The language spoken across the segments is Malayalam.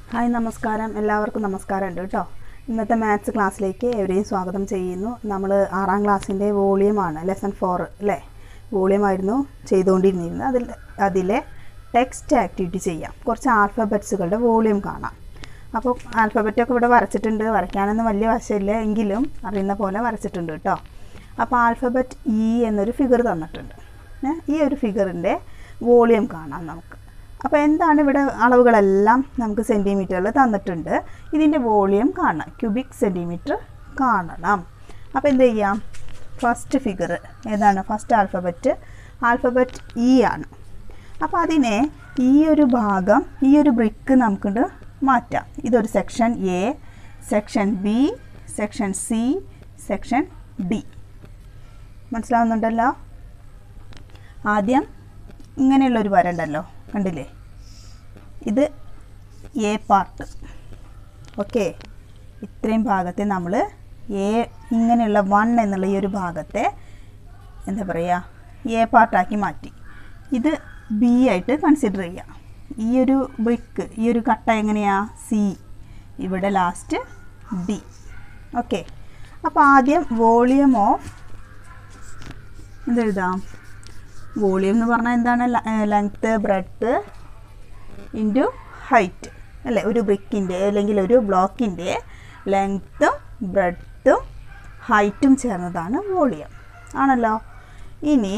ഹായ് നമസ്കാരം എല്ലാവർക്കും നമസ്കാരം ഉണ്ട് കേട്ടോ ഇന്നത്തെ മാത്സ് ക്ലാസ്സിലേക്ക് എവരെയും സ്വാഗതം ചെയ്യുന്നു നമ്മൾ ആറാം ക്ലാസ്സിൻ്റെ വോളിയമാണ് ലെസൺ ഫോർ അല്ലേ വോളിയം ആയിരുന്നു ചെയ്തുകൊണ്ടിരുന്നിരുന്നത് അതിൽ അതിലെ ടെക്സ്റ്റ് ആക്ടിവിറ്റി ചെയ്യാം കുറച്ച് ആൽഫബറ്റ്സുകളുടെ വോളിയം കാണാം അപ്പോൾ ആൽഫബറ്റൊക്കെ ഇവിടെ വരച്ചിട്ടുണ്ട് വരയ്ക്കാനൊന്നും വലിയ വശമില്ല എങ്കിലും അറിയുന്ന പോലെ വരച്ചിട്ടുണ്ട് കേട്ടോ അപ്പോൾ ആൽഫബറ്റ് ഇ എന്നൊരു ഫിഗർ തന്നിട്ടുണ്ട് ഏ, ഈ ഒരു ഫിഗറിൻ്റെ വോളിയം കാണാം നമുക്ക് അപ്പോൾ എന്താണ് ഇവിടെ അളവുകളെല്ലാം നമുക്ക് സെൻറ്റിമീറ്ററിൽ തന്നിട്ടുണ്ട് ഇതിൻ്റെ വോളിയം കാണാം ക്യൂബിക് സെൻറ്റിമീറ്റർ കാണണം അപ്പോൾ എന്ത് ചെയ്യാം ഫസ്റ്റ് ഫിഗർ ഏതാണ് ഫസ്റ്റ് ആൽഫബറ്റ് ആൽഫബറ്റ് ഇ ആണ് അപ്പോൾ അതിനെ ഈ ഒരു ഭാഗം ഈ ഒരു ബ്രിക്ക് നമുക്കിട്ട് മാറ്റാം ഇതൊരു section A section B section C section D മനസ്സിലാവുന്നുണ്ടല്ലോ ആദ്യം ഇങ്ങനെയുള്ളൊരു വര ഉണ്ടല്ലോ കണ്ടില്ലേ ഇത് എ പാർട്ട് ഓക്കെ ഇത്രയും ഭാഗത്തെ നമ്മൾ എ ഇങ്ങനെയുള്ള വൺ എന്നുള്ള ഈ ഒരു ഭാഗത്തെ എന്താ പറയുക എ പാർട്ടാക്കി മാറ്റി ഇത് ബി ആയിട്ട് കൺസിഡർ ചെയ്യാം ഈ ഒരു ബ്രിക്ക് ഈ ഒരു കട്ട എങ്ങനെയാ സി ഇവിടെ ലാസ്റ്റ് ഡി ഓക്കെ അപ്പോൾ ആദ്യം വോളിയം ഓഫ് എന്തെഴുതാം വോളിയം എന്ന് പറഞ്ഞാൽ എന്താണ് ലെങ്ത്ത് ബ്രെഡ്ത്ത് ഇൻറ്റു ഹൈറ്റ് അല്ലേ ഒരു ബ്രിക്കിൻ്റെ അല്ലെങ്കിൽ ഒരു ബ്ലോക്കിൻ്റെ ലെങ്ത്തും ബ്രെഡ്ത്തും ഹൈറ്റും ചേർന്നതാണ് വോളിയം ആണല്ലോ ഇനി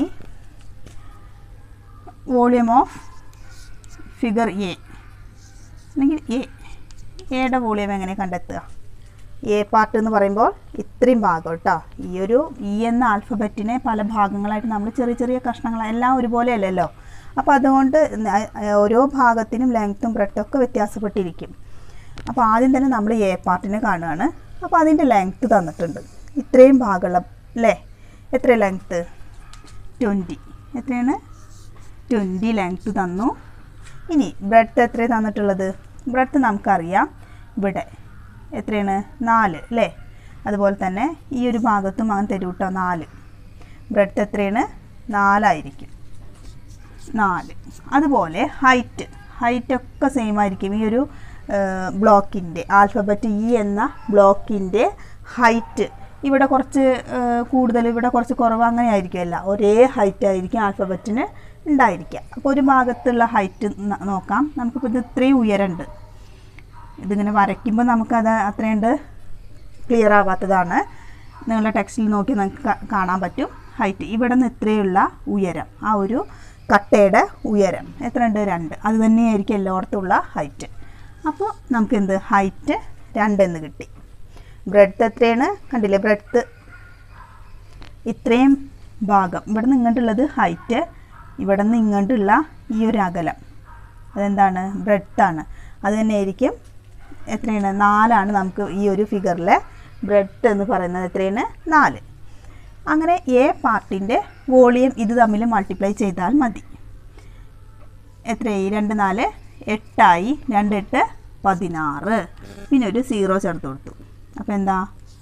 വോളിയം ഓഫ് ഫിഗർ എ അല്ലെങ്കിൽ എ എയുടെ വോളിയം എങ്ങനെ കണ്ടെത്തുക എ പാർട്ട് എന്ന് പറയുമ്പോൾ ഇത്രയും ഭാഗം കേട്ടോ ഈ ഒരു ഇ എന്ന ആൽഫബറ്റിനെ പല ഭാഗങ്ങളായിട്ട് നമ്മൾ ചെറിയ ചെറിയ കഷ്ണങ്ങൾ എല്ലാം ഒരുപോലെ അല്ലല്ലോ അപ്പോൾ അതുകൊണ്ട് ന- ഓരോ ഭാഗത്തിനും ലെങ്ത്തും ബ്രെഡും ഒക്കെ വ്യത്യാസപ്പെട്ടിരിക്കും അപ്പോൾ ആദ്യം തന്നെ നമ്മൾ എ പാർട്ടിനെ കാണുകയാണ് അപ്പോൾ അതിൻ്റെ ലെങ്ത്ത് തന്നിട്ടുണ്ട് ഇത്രയും ഭാഗമുള്ള അല്ലേ എത്ര ലെങ്ത്ത് ട്വൻറ്റി എത്രയാണ് ട്വൻറ്റി ലെങ്ത്ത് തന്നു ഇനി ബ്രെഡ് എത്രയാണ് തന്നിട്ടുള്ളത് ബ്രെഡ് നമുക്കറിയാം ഇവിടെ എത്രയാണ് നാല് അല്ലേ അതുപോലെ തന്നെ ഈ ഒരു ഭാഗത്തും അങ്ങനെ തരും കേട്ടോ നാല് ബ്രെഡ് എത്രയാണ് നാലായിരിക്കും നാല് അതുപോലെ ഹൈറ്റ് ഹൈറ്റ് ഒക്കെ സെയിം ആയിരിക്കും ഈ ഒരു ബ്ലോക്കിൻ്റെ ആൽഫബറ്റ് ഇ എന്ന ബ്ലോക്കിൻ്റെ ഹൈറ്റ് ഇവിടെ കുറച്ച് കൂടുതൽ ഇവിടെ കുറച്ച് കുറവ് അങ്ങനെ ആയിരിക്കുമല്ല ഒരേ ഹൈറ്റ് ആയിരിക്കും ആൽഫബറ്റിന് ഉണ്ടായിരിക്കുക അപ്പോൾ ഒരു ഭാഗത്തുള്ള ഹൈറ്റ് നോക്കാം നമുക്കിപ്പോൾ ഇത് ഇത്രയും ഉയരമുണ്ട് ഇതിങ്ങനെ വരയ്ക്കുമ്പോൾ നമുക്കത് അത്രയുണ്ട് ക്ലിയർ ആവാത്തതാണ് നിങ്ങളുടെ ടെക്സ്റ്റിൽ നോക്കി നമുക്ക് കാ- കാണാൻ പറ്റും ഹൈറ്റ് ഇവിടെ നിന്ന് ഇത്രയുള്ള ഉയരം ആ ഒരു കട്ടയുടെ ഉയരം എത്രയുണ്ട് രണ്ട് അത് തന്നെയായിരിക്കും എല്ലായിടത്തുള്ള ഹൈറ്റ് അപ്പോൾ നമുക്ക് എന്ത് ഹൈറ്റ് രണ്ടെന്ന് കിട്ടി ബ്രെഡ്ത്ത് എത്രയാണ് കണ്ടില്ലേ ബ്രെഡ്ത്ത് ഇത്രയും ഭാഗം ഇവിടെ നിന്ന് ഇങ്ങോട്ടുള്ളത് ഹൈറ്റ് ഇവിടെ നിന്ന് ഇങ്ങോട്ടുള്ള ഈ ഒരു അകലം അതെന്താണ് ബ്രെഡ്ത്താണ് അത് തന്നെയായിരിക്കും എത്രയാണ് നാലാണ് നമുക്ക് ഈ ഒരു ഫിഗറിലെ ബ്രെഡ് എന്ന് പറയുന്നത് എത്രയാണ് നാല് അങ്ങനെ എ പാർട്ടിൻ്റെ വോളിയം ഇത് തമ്മിൽ മൾട്ടിപ്ലൈ ചെയ്താൽ മതി എത്രയായി രണ്ട് നാല് എട്ടായി രണ്ട് എട്ട് പതിനാറ് പിന്നെ ഒരു സീറോ ചേർത്ത് കൊടുത്തു അപ്പോൾ എന്താ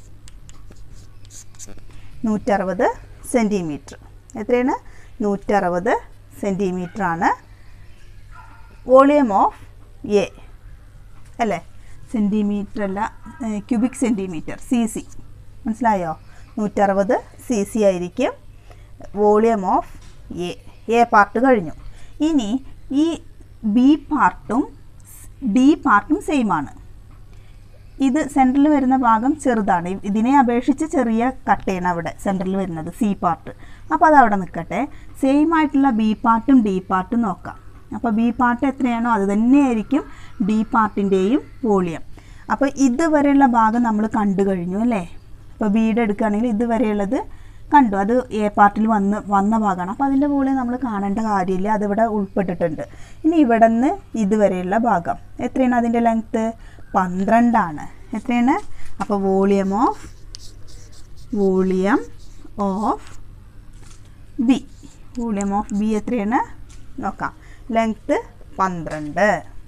നൂറ്ററുപത് സെൻറ്റിമീറ്റർ എത്രയാണ് നൂറ്ററുപത് സെൻറ്റിമീറ്റർ ആണ് വോളിയം ഓഫ് എ അല്ലേ സെൻറ്റിമീറ്റർ അല്ല ക്യൂബിക് സെൻറ്റിമീറ്റർ സി സി മനസ്സിലായോ നൂറ്ററുപത് സി സി ആയിരിക്കും volume of A A part കഴിഞ്ഞു ഇനി ഈ ബി പാർട്ടും ഡി പാർട്ടും സെയിം ആണ് ഇത് സെൻറ്ററിൽ വരുന്ന ഭാഗം ചെറുതാണ് ഇ- ഇതിനെ അപേക്ഷിച്ച് ചെറിയ കട്ടയാണ് അവിടെ സെൻറ്ററിൽ വരുന്നത് സി പാർട്ട് അപ്പോൾ അത് അവിടെ നിൽക്കട്ടെ സെയിം ആയിട്ടുള്ള ബി പാർട്ടും ഡി പാർട്ടും നോക്കാം അപ്പോൾ ബി പാർട്ട് എത്രയാണോ അത് തന്നെയായിരിക്കും ഡി പാർട്ടിൻ്റെയും വോളിയം അപ്പോൾ ഇതുവരെയുള്ള ഭാഗം നമ്മൾ കണ്ടു കഴിഞ്ഞു അല്ലേ അപ്പോൾ ബിയുടെ എടുക്കുകയാണെങ്കിൽ ഇതുവരെയുള്ളത് കണ്ടു അത് എ പാർട്ടിൽ വന്ന് വന്ന ഭാഗമാണ് അപ്പോൾ അതിൻ്റെ വോളിയം നമ്മൾ കാണേണ്ട കാര്യമില്ല അതിവിടെ ഉൾപ്പെട്ടിട്ടുണ്ട് ഇനി ഇവിടെ നിന്ന് ഇതുവരെയുള്ള ഭാഗം എത്രയാണ് അതിൻ്റെ ലെങ്ത്ത് പന്ത്രണ്ടാണ് എത്രയാണ് അപ്പോൾ volume of volume of B volume of B എത്രയാണ് നോക്കാം ലെങ്ത്ത് പന്ത്രണ്ട്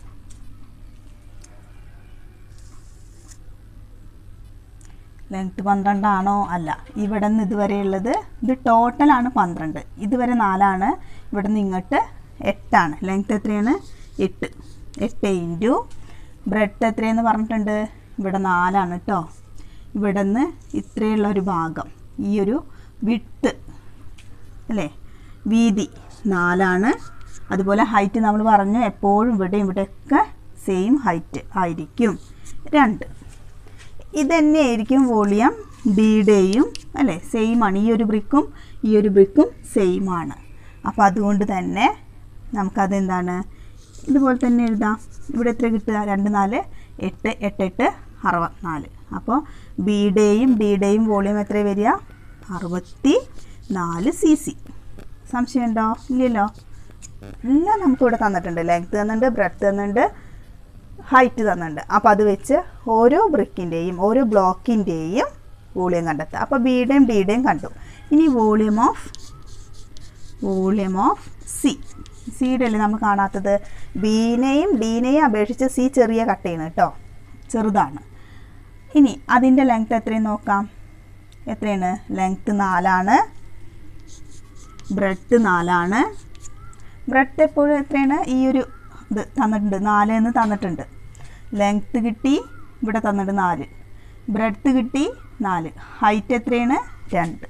ലെങ്ത്ത് പന്ത്രണ്ടാണോ അല്ല ഇവിടെ നിന്ന് ഇതുവരെയുള്ളത് ഇത് ടോട്ടലാണ് പന്ത്രണ്ട് ഇതുവരെ നാലാണ് ഇവിടെ നിന്ന് ഇങ്ങോട്ട് എട്ടാണ് ലെങ്ത്ത് എത്രയാണ് എട്ട് എട്ട് ഇൻറ്റു ബ്രെഡ് എത്രയെന്ന് പറഞ്ഞിട്ടുണ്ട് ഇവിടെ നാലാണ് കേട്ടോ ഇവിടെ നിന്ന് ഇത്രയുള്ള ഒരു ഭാഗം ഈ ഒരു വിട്ട് അല്ലേ വീതി നാലാണ് അതുപോലെ ഹൈറ്റ് നമ്മൾ പറഞ്ഞു എപ്പോഴും ഇവിടെ ഇവിടെയൊക്കെ സെയിം ഹൈറ്റ് ആയിരിക്കും രണ്ട് ഇതന്നെയായിരിക്കും വോളിയം ഡിയുടെയും അല്ലേ സെയിം ആണ് ഈ ഒരു ബ്രിക്കും ഈ ഒരു ബ്രിക്കും സെയിം ആണ് അപ്പോൾ അതുകൊണ്ട് തന്നെ നമുക്കത് എന്താണ് ഇതുപോലെ തന്നെ എഴുതാം ഇവിടെ എത്ര കിട്ടുക രണ്ട് നാല് എട്ട് എട്ട് എട്ട് അറുപത്തിനാല് അപ്പോൾ ബിയുടെയും ഡിയുടെയും വോളിയം എത്ര വരിക അറുപത്തി നാല് സി സി സംശയമുണ്ടോ ഇല്ലല്ലോ എല്ലാം നമുക്കിവിടെ തന്നിട്ടുണ്ട് ലെങ്ത് തന്നിട്ടുണ്ട് ബ്രെഡ്ത്ത് തന്നിട്ടുണ്ട് ഹൈറ്റ് തന്നിട്ടുണ്ട് അപ്പോൾ അത് വെച്ച് ഓരോ ബ്രിക്കിൻ്റെയും ഓരോ ബ്ലോക്കിൻ്റെയും വോളിയം കണ്ടെത്തുക അപ്പോൾ ബിയുടെയും ഡിയുടെയും കണ്ടു ഇനി volume of volume of C സിയുടെ അല്ലേ നമ്മൾ കാണാത്തത് ബീനെയും ഡീനെയും അപേക്ഷിച്ച് സി ചെറിയ കട്ടയാണ് കേട്ടോ ചെറുതാണ് ഇനി അതിൻ്റെ ലെങ്ത് എത്രയും നോക്കാം എത്രയാണ് ലെങ്ത് നാലാണ് ബ്രെഡ് നാലാണ് ബ്രെഡ് എപ്പോഴും എത്രയാണ് ഈ ഒരു ഇത് തന്നിട്ടുണ്ട് നാല് എന്ന് തന്നിട്ടുണ്ട് ലെങ്ത്ത് കിട്ടി ഇവിടെ തന്നിട്ട് നാല് ബ്രെഡ്ത്ത് കിട്ടി നാല് ഹൈറ്റ് എത്രയാണ് രണ്ട്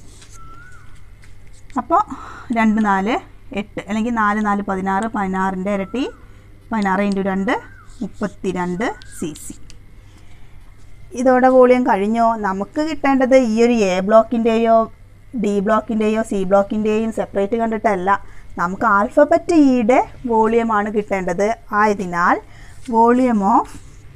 അപ്പോൾ രണ്ട് നാല് എട്ട് അല്ലെങ്കിൽ നാല് നാല് പതിനാറ് പതിനാറിൻ്റെ ഇരട്ടി പതിനാറ് ഇൻറ്റു രണ്ട് മുപ്പത്തി രണ്ട് സി സി ഇതോടെ വോളിയം കഴിഞ്ഞോ നമുക്ക് കിട്ടേണ്ടത് ഈ ഒരു എ ബ്ലോക്കിൻ്റെയോ ഡി ബ്ലോക്കിൻ്റെയോ സി ബ്ലോക്കിൻ്റെയും സെപ്പറേറ്റ് കണ്ടിട്ടല്ല നമുക്ക് ആൽഫബറ്റ് ഇയുടെ വോളിയമാണ് കിട്ടേണ്ടത് ആയതിനാൽ volume of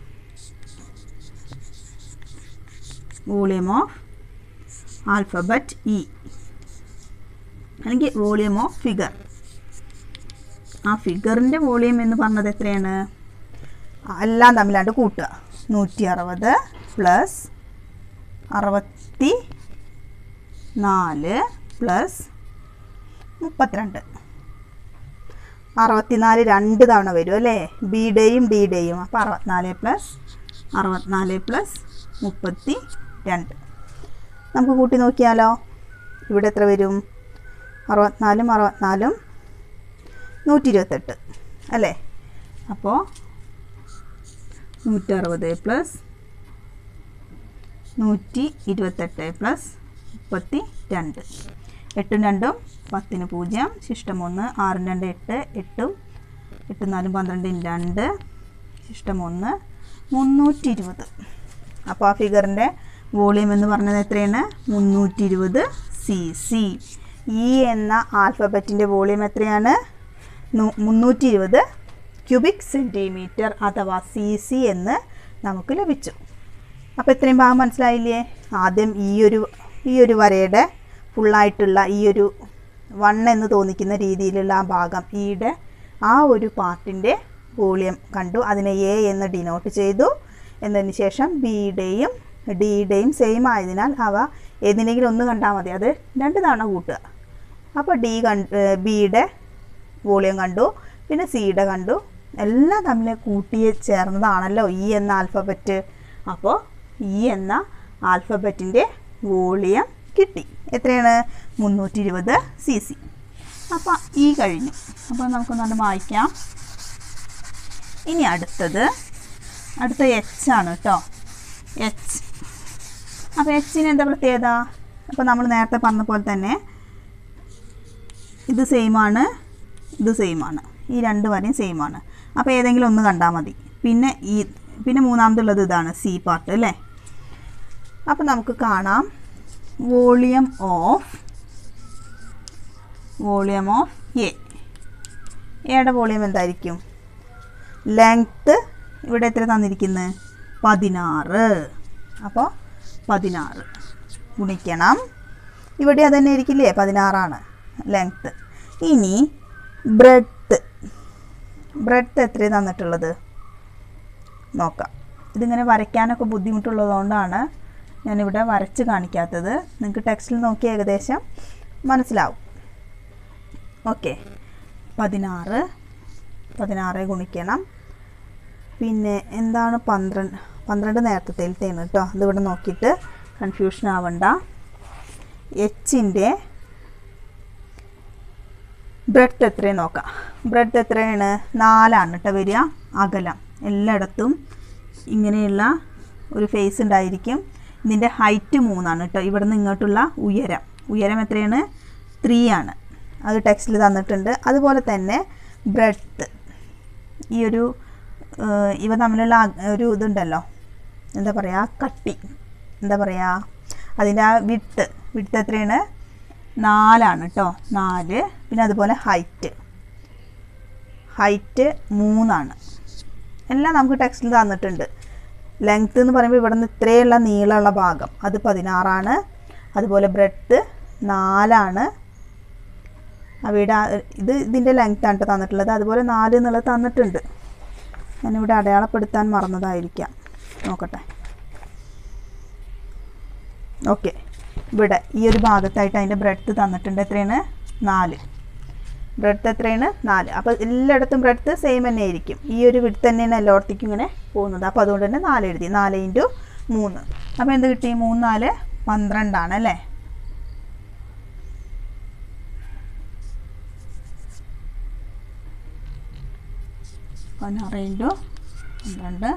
volume of alphabet E അല്ലെങ്കിൽ വോളിയം ഓഫ് ഫിഗർ ആ ഫിഗറിൻ്റെ വോളിയം എന്ന് പറഞ്ഞത് എത്രയാണ് എല്ലാം തമ്മിലാണ്ട് കൂട്ടുക നൂറ്റി അറുപത് പ്ലസ് അറുപത്തി നാല് പ്ലസ് മുപ്പത്തിരണ്ട് അറുപത്തിനാല് രണ്ട് തവണ വരും അല്ലേ ബിയുടെയും ഡിയുടെയും അപ്പോൾ അറുപത്തിനാല് പ്ലസ് അറുപത്തിനാല് പ്ലസ് മുപ്പത്തി രണ്ട് നമുക്ക് കൂട്ടി നോക്കിയാലോ ഇവിടെ എത്ര വരും അറുപത്തിനാലും അറുപത്തിനാലും നൂറ്റി ഇരുപത്തെട്ട് അല്ലേ അപ്പോൾ നൂറ്ററുപത് പ്ലസ് നൂറ്റി ഇരുപത്തെട്ട് പ്ലസ് മുപ്പത്തി രണ്ട് എട്ടും രണ്ടും പത്തിന് പൂജ്യം ശിഷ്ടം ഒന്ന് ആറും രണ്ട് എട്ട് എട്ടും എട്ടും നാലും പന്ത്രണ്ടും രണ്ട് ശിഷ്ടം ഒന്ന് മുന്നൂറ്റി ഇരുപത് അപ്പോൾ ആ ഫിഗറിൻ്റെ വോളിയം എന്ന് പറഞ്ഞത് എത്രയാണ് മുന്നൂറ്റി ഇരുപത് സി സി ഇ എന്ന ആൽഫബറ്റിൻ്റെ വോളിയം എത്രയാണ് നു- മുന്നൂറ്റി ഇരുപത് ക്യൂബിക് സെൻറ്റിമീറ്റർ അഥവാ സി സി എന്ന് നമുക്ക് ലഭിച്ചു അപ്പോൾ ഇത്രയും ഭാഗം മനസ്സിലായില്ലേ ആദ്യം ഈ ഒരു ഈ ഒരു വരയുടെ ഫുള്ളായിട്ടുള്ള ഈ ഒരു വൺ എന്ന് തോന്നിക്കുന്ന രീതിയിലുള്ള ആ ഭാഗം ഈയുടെ ആ ഒരു പാർട്ടിൻ്റെ വോളിയം കണ്ടു അതിനെ എ എന്ന് ഡിനോട്ട് ചെയ്തു എന്നതിന് ശേഷം ബിയുടെയും ഡിയുടെയും സെയിം ആയതിനാൽ അവ ഏതിനെങ്കിലും ഒന്ന് കണ്ടാൽ മതി അത് രണ്ട് തവണ കൂട്ടുക അപ്പോൾ ഡി കണ്ട് ബിയുടെ വോളിയം കണ്ടു പിന്നെ സിയുടെ കണ്ടു എല്ലാം തമ്മിൽ കൂട്ടി ചേർന്നതാണല്ലോ ഇ എന്ന ആൽഫബറ്റ് അപ്പോൾ ഇ എന്ന ആൽഫബറ്റിൻ്റെ വോളിയം കിട്ടി എത്രയാണ് മുന്നൂറ്റി ഇരുപത് സി സി അപ്പോൾ ഈ കഴിഞ്ഞു അപ്പോൾ നമുക്കൊന്നുകൊണ്ട് വായിക്കാം ഇനി അടുത്തത് അടുത്ത എച്ച് ആണ് കേട്ടോ എച്ച് അപ്പോൾ എച്ചിന് എന്താ പ്രത്യേകത അപ്പോൾ നമ്മൾ നേരത്തെ പറഞ്ഞ പോലെ തന്നെ ഇത് സെയിം ആണ് ഇത് സെയിം ആണ് ഈ രണ്ട് വരെയും സെയിം ആണ് അപ്പോൾ ഏതെങ്കിലും ഒന്ന് കണ്ടാൽ മതി പിന്നെ ഈ പിന്നെ മൂന്നാമതുള്ളത് ഇതാണ് സി പാർട്ട് അല്ലേ അപ്പോൾ നമുക്ക് കാണാം volume of volume of A എയുടെ വോളിയം എന്തായിരിക്കും ലെങ്ത്ത് ഇവിടെ എത്ര തന്നിരിക്കുന്നത് പതിനാറ് അപ്പോൾ പതിനാറ് ഗുണിക്കണം ഇവിടെ അത് തന്നെ ഇരിക്കില്ലേ പതിനാറാണ് ലെങ്ത്ത് ഇനി ബ്രെഡ്ത്ത് ബ്രെഡ്ത്ത് എത്രയാണ് തന്നിട്ടുള്ളത് നോക്കാം ഇതിങ്ങനെ വരയ്ക്കാനൊക്കെ ബുദ്ധിമുട്ടുള്ളതുകൊണ്ടാണ് ഞാനിവിടെ വരച്ച് കാണിക്കാത്തത് നിങ്ങൾക്ക് ടെക്സ്റ്റിൽ നോക്കി ഏകദേശം മനസ്സിലാവും ഓക്കെ പതിനാറ് പതിനാറ് ഗുണിക്കണം പിന്നെ എന്താണ് പന്ത്രണ്ട് പന്ത്രണ്ട് നേരത്തേലത്തേന് കേട്ടോ അതിവിടെ നോക്കിയിട്ട് കൺഫ്യൂഷൻ ആവണ്ട എച്ചിൻ്റെ ബ്രെഡ് എത്രയും നോക്കാം ബ്രെഡ് എത്രയാണ് നാലാണ് കേട്ടോ വരിക അകലം എല്ലായിടത്തും ഇങ്ങനെയുള്ള ഒരു ഫേസ് ഉണ്ടായിരിക്കും ഇതിൻ്റെ ഹൈറ്റ് മൂന്നാണ് കേട്ടോ ഇവിടെ നിന്ന് ഇങ്ങോട്ടുള്ള ഉയരം ഉയരം എത്രയാണ് ത്രീ ആണ് അത് ടെക്സ്റ്റിൽ തന്നിട്ടുണ്ട് അതുപോലെ തന്നെ ബ്രെഡ്ത്ത് ഈ ഒരു ഏഹ്, ഇവ തമ്മിലുള്ള അക- ഒരു ഇതുണ്ടല്ലോ എന്താ പറയുക കട്ടി എന്താ പറയുക അതിൻ്റെ ആ വിട്ട് വിട്ട് എത്രയാണ് നാലാണ് കേട്ടോ നാല് പിന്നെ അതുപോലെ ഹൈറ്റ് ഹൈറ്റ് മൂന്നാണ് എല്ലാം നമുക്ക് ടെക്സ്റ്റിൽ തന്നിട്ടുണ്ട് ലെങ്ത്ത് എന്ന് പറയുമ്പോൾ ഇവിടെ നിന്ന് ഇത്രയുള്ള നീളമുള്ള ഭാഗം അത് പതിനാറാണ് അതുപോലെ ബ്രെഡ്ത്ത് നാലാണ് അവയുടെ ആ- ഇത് ഇതിൻ്റെ ലെങ്ത്താണ് കേട്ടോ തന്നിട്ടുള്ളത് അതുപോലെ നാല് എന്നുള്ളത് തന്നിട്ടുണ്ട് ഞാനിവിടെ അടയാളപ്പെടുത്താൻ മറന്നതായിരിക്കാം നോക്കട്ടെ ഓക്കെ ഇവിടെ ഈ ഒരു ഭാഗത്തായിട്ട് അതിൻ്റെ ബ്രെഡ്ത്ത് തന്നിട്ടുണ്ട് എത്രയാണ് നാല് ബ്രെഡ്ത്ത് എത്രയാണ് നാല് അപ്പോൾ എല്ലായിടത്തും ബ്രെഡ്ത്ത് സെയിം തന്നെ ആയിരിക്കും ഈ ഒരു വിടുത്ത് തന്നെയാണ് എല്ലായിടത്തേക്കും ഇങ്ങനെ പോകുന്നത് അപ്പോൾ അതുകൊണ്ട് തന്നെ നാല് എഴുതി നാല് ഇൻറ്റു മൂന്ന് അപ്പോൾ എന്ത് കിട്ടി മൂന്ന് നാല് പന്ത്രണ്ടാണ് അല്ലേ പതിനാറ് ഇൻറ്റു പന്ത്രണ്ട്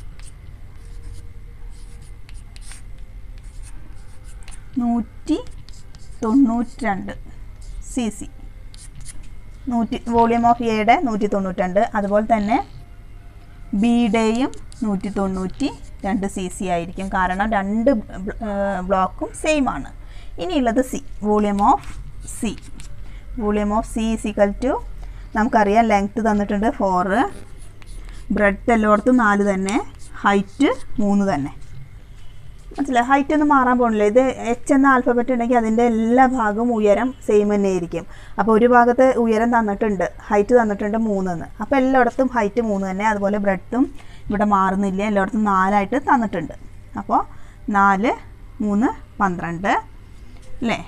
നൂറ്റി തൊണ്ണൂറ്റി രണ്ട് സി സി നൂറ്റി വോളിയം ഓഫ് എയുടെ നൂറ്റി തൊണ്ണൂറ്റിരണ്ട് അതുപോലെ തന്നെ ബിയുടെയും നൂറ്റി തൊണ്ണൂറ്റി രണ്ട് സി സി ആയിരിക്കും കാരണം രണ്ട് ബ്ലോക്കും സെയിം ആണ് ഇനിയുള്ളത് C volume of C volume of C is equal to നമുക്കറിയാം ലെങ്ത്ത് തന്നിട്ടുണ്ട് ഫോറ് ബ്രെഡ് എല്ലായിടത്തും നാല് തന്നെ ഹൈറ്റ് മൂന്ന് തന്നെ മനസ്സിലായി ഹൈറ്റ് ഒന്നും മാറാൻ പോകണില്ല ഇത് എച്ച് എന്ന ആൽഫബറ്റ് ഉണ്ടെങ്കിൽ അതിൻ്റെ എല്ലാ ഭാഗവും ഉയരം സെയിം തന്നെ ആയിരിക്കും അപ്പോൾ ഒരു ഭാഗത്ത് ഉയരം തന്നിട്ടുണ്ട് ഹൈറ്റ് തന്നിട്ടുണ്ട് മൂന്നെന്ന് അപ്പോൾ എല്ലായിടത്തും ഹൈറ്റ് മൂന്ന് തന്നെ അതുപോലെ ബ്രെഡും ഇവിടെ മാറുന്നില്ല എല്ലായിടത്തും നാലായിട്ട് തന്നിട്ടുണ്ട് അപ്പോൾ നാല് മൂന്ന് പന്ത്രണ്ട് അല്ലേ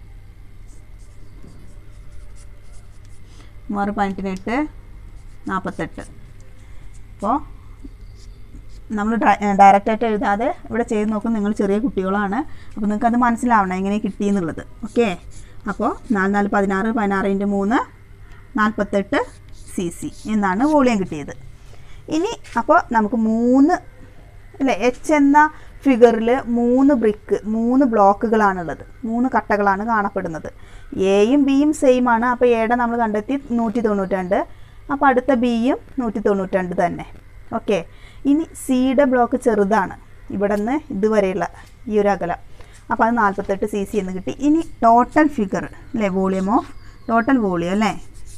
മൂവാറ് പതിനെട്ടിനെട്ട് നാൽപ്പത്തെട്ട് അപ്പോൾ നമ്മൾ ഡയറക്റ്റായിട്ട് എഴുതാതെ ഇവിടെ ചെയ്ത് നോക്കും നിങ്ങൾ ചെറിയ കുട്ടികളാണ് അപ്പോൾ നിങ്ങൾക്ക് അത് മനസ്സിലാവണം എങ്ങനെ കിട്ടിയെന്നുള്ളത് ഓക്കെ അപ്പോൾ നാല് നാല് പതിനാറ് പതിനാറ് ഇൻറ്റു മൂന്ന് നാൽപ്പത്തെട്ട് സി സി എന്നാണ് വോളിയം കിട്ടിയത് ഇനി അപ്പോൾ നമുക്ക് മൂന്ന് അല്ലേ എച്ച് എന്ന ഫിഗറിൽ മൂന്ന് ബ്രിക്ക് മൂന്ന് ബ്ലോക്കുകളാണുള്ളത് മൂന്ന് കട്ടകളാണ് കാണപ്പെടുന്നത് എയും ബിയും സെയിം ആണ് അപ്പോൾ എയുടെ നമ്മൾ കണ്ടെത്തി നൂറ്റി തൊണ്ണൂറ്റിരണ്ട് അപ്പോൾ അടുത്ത ബിയും നൂറ്റി തൊണ്ണൂറ്റിരണ്ട് തന്നെ ഓക്കെ ഇനി സിയുടെ ബ്ലോക്ക് ചെറുതാണ് ഇവിടെ നിന്ന് ഇതുവരെയുള്ള ഈ ഒരു അകലം അപ്പോൾ അത് നാൽപ്പത്തെട്ട് സി സി എന്ന് കിട്ടി ഇനി ടോട്ടൽ ഫിഗർ അല്ലേ വോളിയം ഓഫ് ടോട്ടൽ വോളിയം അല്ലേ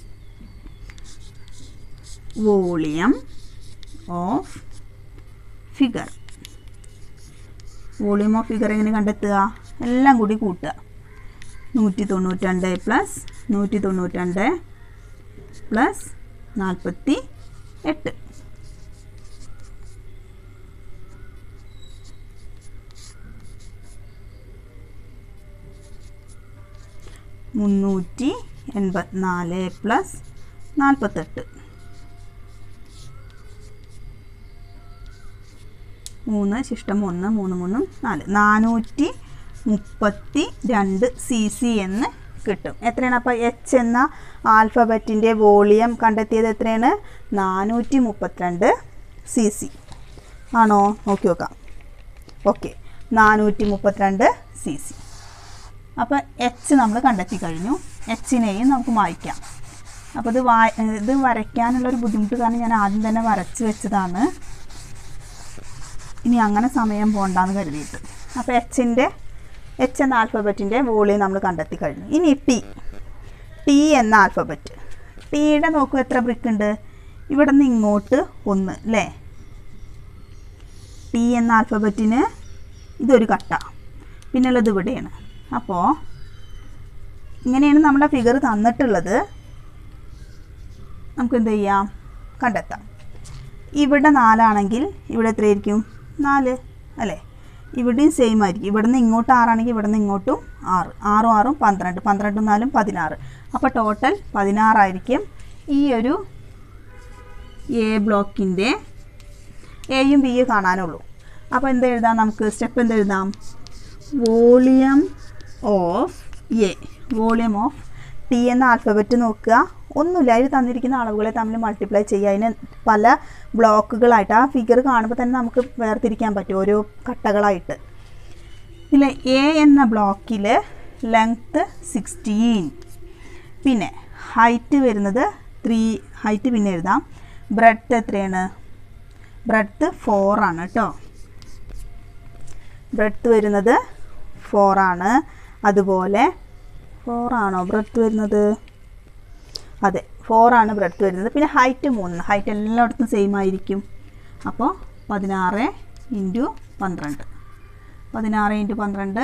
volume of figure volume of figure എങ്ങനെ കണ്ടെത്തുക എല്ലാം കൂടി കൂട്ടുക നൂറ്റി തൊണ്ണൂറ്റിരണ്ട് പ്ലസ് നൂറ്റി തൊണ്ണൂറ്റിരണ്ട് പ്ലസ് നാൽപ്പത്തി എട്ട് മുന്നൂറ്റി എൺപത്തിനാല് പ്ലസ് നാൽപ്പത്തെട്ട് മൂന്ന് ശിഷ്ടം ഒന്ന് മൂന്ന് മൂന്നും നാല് നാനൂറ്റി മുപ്പത്തി രണ്ട് സി സി എന്ന് കിട്ടും എത്രയാണ് അപ്പോൾ എച്ച് എന്ന ആൽഫബറ്റിൻ്റെ വോളിയം കണ്ടെത്തിയത് എത്രയാണ് നാനൂറ്റി മുപ്പത്തിരണ്ട് സി സി ആണോ നോക്കി നോക്കാം ഓക്കെ നാനൂറ്റി മുപ്പത്തിരണ്ട് സി സി അപ്പോൾ എച്ച് നമ്മൾ കണ്ടെത്തി കഴിഞ്ഞു എച്ചിനെയും നമുക്ക് മായ്ക്കാം അപ്പോൾ ഇത് വാ ഇത് വരയ്ക്കാനുള്ളൊരു ബുദ്ധിമുട്ട് കാരണം ഞാൻ ആദ്യം തന്നെ വരച്ച് വെച്ചതാണ് ഇനി അങ്ങനെ സമയം പോകണ്ടെന്ന് കരുതിയിട്ട് അപ്പോൾ എച്ചിൻ്റെ എച്ച് എന്ന ആൽഫബറ്റിൻ്റെ വോളിയം നമ്മൾ കണ്ടെത്തി കഴിഞ്ഞു ഇനി ടി ടി എന്ന ആൽഫബറ്റ് ടിയുടെ നോക്കൂ എത്ര ബ്രിക്ക് ഉണ്ട് ഇവിടെ നിന്ന് ഇങ്ങോട്ട് ഒന്ന് അല്ലേ ടി എന്ന ആൽഫബറ്റിന് ഇതൊരു കട്ട പിന്നുള്ളത് ഇവിടെയാണ് അപ്പോൾ ഇങ്ങനെയാണ് നമ്മുടെ ഫിഗർ തന്നിട്ടുള്ളത് നമുക്ക് എന്ത് ചെയ്യാം കണ്ടെത്താം ഇവിടെ നാലാണെങ്കിൽ ഇവിടെ എത്രയായിരിക്കും നാല് അല്ലേ ഇവിടെയും സെയിം ആയിരിക്കും ഇവിടെ നിന്ന് ഇങ്ങോട്ട് ആറാണെങ്കിൽ ഇവിടെ നിന്ന് ഇങ്ങോട്ടും ആറ് ആറും ആറും പന്ത്രണ്ട് പന്ത്രണ്ടും നാലും പതിനാറ് അപ്പോൾ ടോട്ടൽ പതിനാറായിരിക്കും ഈ ഒരു എ ബ്ലോക്കിൻ്റെ എയും ബിയും കാണാനുള്ളൂ അപ്പോൾ എന്ത് എഴുതാം നമുക്ക് സ്റ്റെപ്പ് എന്ത് എഴുതാം volume of A volume of T എന്ന ആൽഫബറ്റ് നോക്കുക ഒന്നുമില്ല അതിൽ തന്നിരിക്കുന്ന അളവുകളെ തമ്മിൽ മൾട്ടിപ്ലൈ ചെയ്യുക അതിന് പല ബ്ലോക്കുകളായിട്ട് ആ ഫിഗർ കാണുമ്പോൾ തന്നെ നമുക്ക് വേർതിരിക്കാൻ പറ്റും ഓരോ കട്ടകളായിട്ട് ഇതിൽ എ എന്ന ബ്ലോക്കിൽ ലെങ്ത്ത് സിക്സ്റ്റീൻ പിന്നെ ഹൈറ്റ് വരുന്നത് ത്രീ ഹൈറ്റ് പിന്നെ എഴുതാം ബ്രെഡ് എത്രയാണ് ബ്രെഡ് ഫോറാണ് കേട്ടോ ബ്രെഡ് വരുന്നത് ഫോറാണ് അതുപോലെ ഫോറാണോ ബ്രെഡ് വരുന്നത് അതെ ഫോറാണ് ബ്രെഡ് വരുന്നത് പിന്നെ ഹൈറ്റ് മൂന്ന് ഹൈറ്റ് എല്ലായിടത്തും സെയിം ആയിരിക്കും അപ്പോൾ പതിനാറ് ഇൻറ്റു പന്ത്രണ്ട് പതിനാറ് ഇൻറ്റു പന്ത്രണ്ട്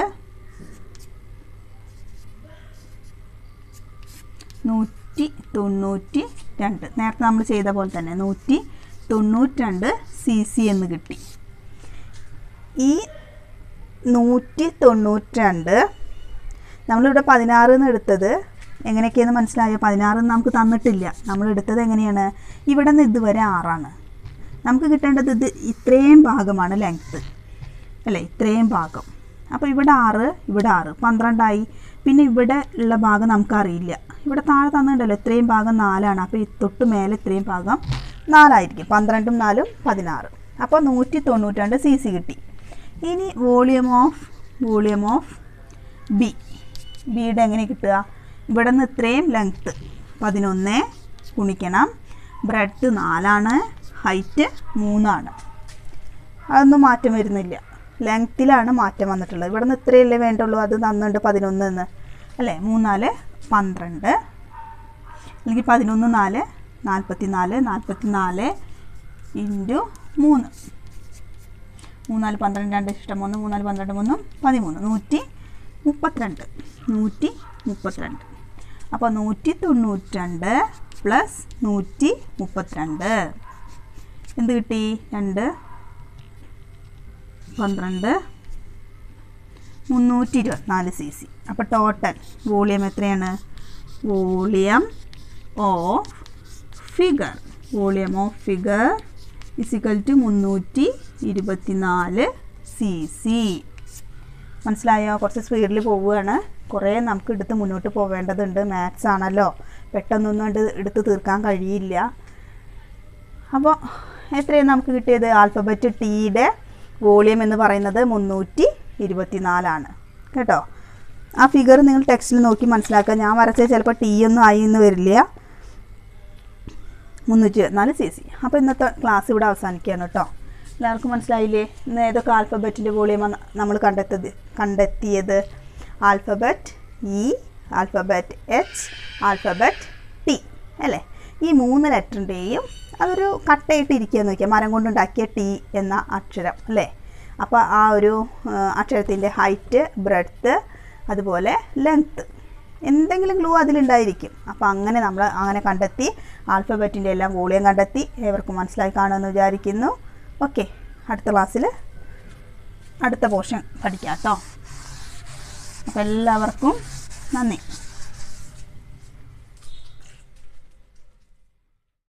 നൂറ്റി തൊണ്ണൂറ്റി രണ്ട് നേരത്തെ നമ്മൾ ചെയ്ത പോലെ തന്നെ നൂറ്റി തൊണ്ണൂറ്റി രണ്ട് സി സി എന്ന് കിട്ടി ഈ നൂറ്റി തൊണ്ണൂറ്റി രണ്ട് നമ്മളിവിടെ പതിനാറ് എന്ന് എടുത്തത് എങ്ങനെയൊക്കെയെന്ന് മനസ്സിലായോ പതിനാറ് നമുക്ക് തന്നിട്ടില്ല നമ്മൾ എടുത്തത് എങ്ങനെയാണ് ഇവിടെ നിന്ന് ഇതുവരെ ആറാണ് നമുക്ക് കിട്ടേണ്ടത് ഇത് ഇത്രയും ഭാഗമാണ് ലെങ്ത്ത് അല്ലേ ഇത്രയും ഭാഗം അപ്പോൾ ഇവിടെ ആറ് ഇവിടെ ആറ് പന്ത്രണ്ടായി പിന്നെ ഇവിടെ ഉള്ള ഭാഗം നമുക്കറിയില്ല ഇവിടെ താഴെ തന്നിട്ടുണ്ടല്ലോ ഇത്രയും ഭാഗം നാലാണ് അപ്പോൾ ഈ തൊട്ട് മേലെ ഇത്രയും ഭാഗം നാലായിരിക്കും പന്ത്രണ്ടും നാലും പതിനാറ് അപ്പോൾ നൂറ്റി തൊണ്ണൂറ്റി രണ്ട് സി സി കിട്ടി ഇനി volume of volume of B ബിയുടെ എങ്ങനെ കിട്ടുക ഇവിടെ നിന്ന് ഇത്രയും ലെങ്ത്ത് പതിനൊന്ന് ഗുണിക്കണം ബ്രെഡ് നാലാണ് ഹൈറ്റ് മൂന്നാണ് അതൊന്നും മാറ്റം വരുന്നില്ല ലെങ്ത്തിലാണ് മാറ്റം വന്നിട്ടുള്ളത് ഇവിടെ നിന്ന് ഇത്രയല്ലേ വേണ്ടുള്ളൂ അത് തന്നുണ്ട് പതിനൊന്ന് എന്ന് അല്ലേ മൂന്നാല് പന്ത്രണ്ട് അല്ലെങ്കിൽ പതിനൊന്ന് നാല് നാൽപ്പത്തി നാല് നാൽപ്പത്തി നാല് ഇൻറ്റു മൂന്ന് മൂന്നാല് പന്ത്രണ്ട് രണ്ട് ഇഷ്ടം മൂന്ന് മൂന്നാല് പന്ത്രണ്ട് മൂന്നും പതിമൂന്ന് നൂറ്റി മുപ്പത്തിരണ്ട് നൂറ്റി മുപ്പത്തിരണ്ട് അപ്പോൾ നൂറ്റി തൊണ്ണൂറ്റിരണ്ട് പ്ലസ് നൂറ്റി മുപ്പത്തിരണ്ട് എന്ത് കിട്ടി രണ്ട് പന്ത്രണ്ട് മുന്നൂറ്റി ഇരുപത്തിനാല് സി സി അപ്പോൾ ടോട്ടൽ വോളിയം എത്രയാണ് volume of figure volume of figure is equal to മുന്നൂറ്റി ഇരുപത്തിനാല് സി സി മനസ്സിലായോ കുറച്ച് സ്പീഡിൽ പോവുകയാണ് കുറേ നമുക്ക് എടുത്ത് മുന്നോട്ട് പോവേണ്ടതുണ്ട് മാത്സ് ആണല്ലോ പെട്ടെന്നൊന്നും കണ്ട് എടുത്ത് തീർക്കാൻ കഴിയില്ല അപ്പോൾ എത്രയാണ് നമുക്ക് കിട്ടിയത് ആൽഫബറ്റ് ടിയുടെ വോളിയം എന്ന് പറയുന്നത് മുന്നൂറ്റി ഇരുപത്തിനാലാണ് കേട്ടോ ആ ഫിഗർ നിങ്ങൾ ടെക്സ്റ്റിൽ നോക്കി മനസ്സിലാക്കുക ഞാൻ വരച്ചത് ചിലപ്പോൾ ടി ഒന്നും ആയി എന്ന് വരില്ല മുന്നൂറ്റി ഇരുപത്തിനാല് സി സി അപ്പോൾ ഇന്നത്തെ ക്ലാസ് ഇവിടെ അവസാനിക്കുകയാണ് കേട്ടോ എല്ലാവർക്കും മനസ്സിലായില്ലേ ഇന്ന് ഏതൊക്കെ ആൽഫബറ്റിൻ്റെ വോളിയമാണ് നമ്മൾ കണ്ടെത്തത് കണ്ടെത്തിയത് alphabet E alphabet H alphabet T അല്ലേ ഈ മൂന്ന് ലെറ്ററിൻ്റെയും അതൊരു കട്ടയിട്ട് ഇരിക്കുക നോക്കിയാൽ മരം കൊണ്ടുണ്ടാക്കിയ ടി എന്ന അക്ഷരം അല്ലേ അപ്പോൾ ആ ഒരു അക്ഷരത്തിൻ്റെ ഹൈറ്റ് ബ്രെഡ്ത്ത് അതുപോലെ ലെങ്ത്ത് എന്തെങ്കിലും ഗ്ലൂ അതിലുണ്ടായിരിക്കും അപ്പോൾ അങ്ങനെ നമ്മൾ അങ്ങനെ കണ്ടെത്തി ആൽഫബറ്റിൻ്റെ എല്ലാം വോളിയം കണ്ടെത്തി ഏവർക്കും മനസ്സിലായി കാണുമെന്ന് വിചാരിക്കുന്നു ഓക്കെ അടുത്ത ക്ലാസ്സിൽ അടുത്ത പോർഷൻ പഠിക്കാം കേട്ടോ അപ്പോൾ എല്ലാവർക്കും നന്ദി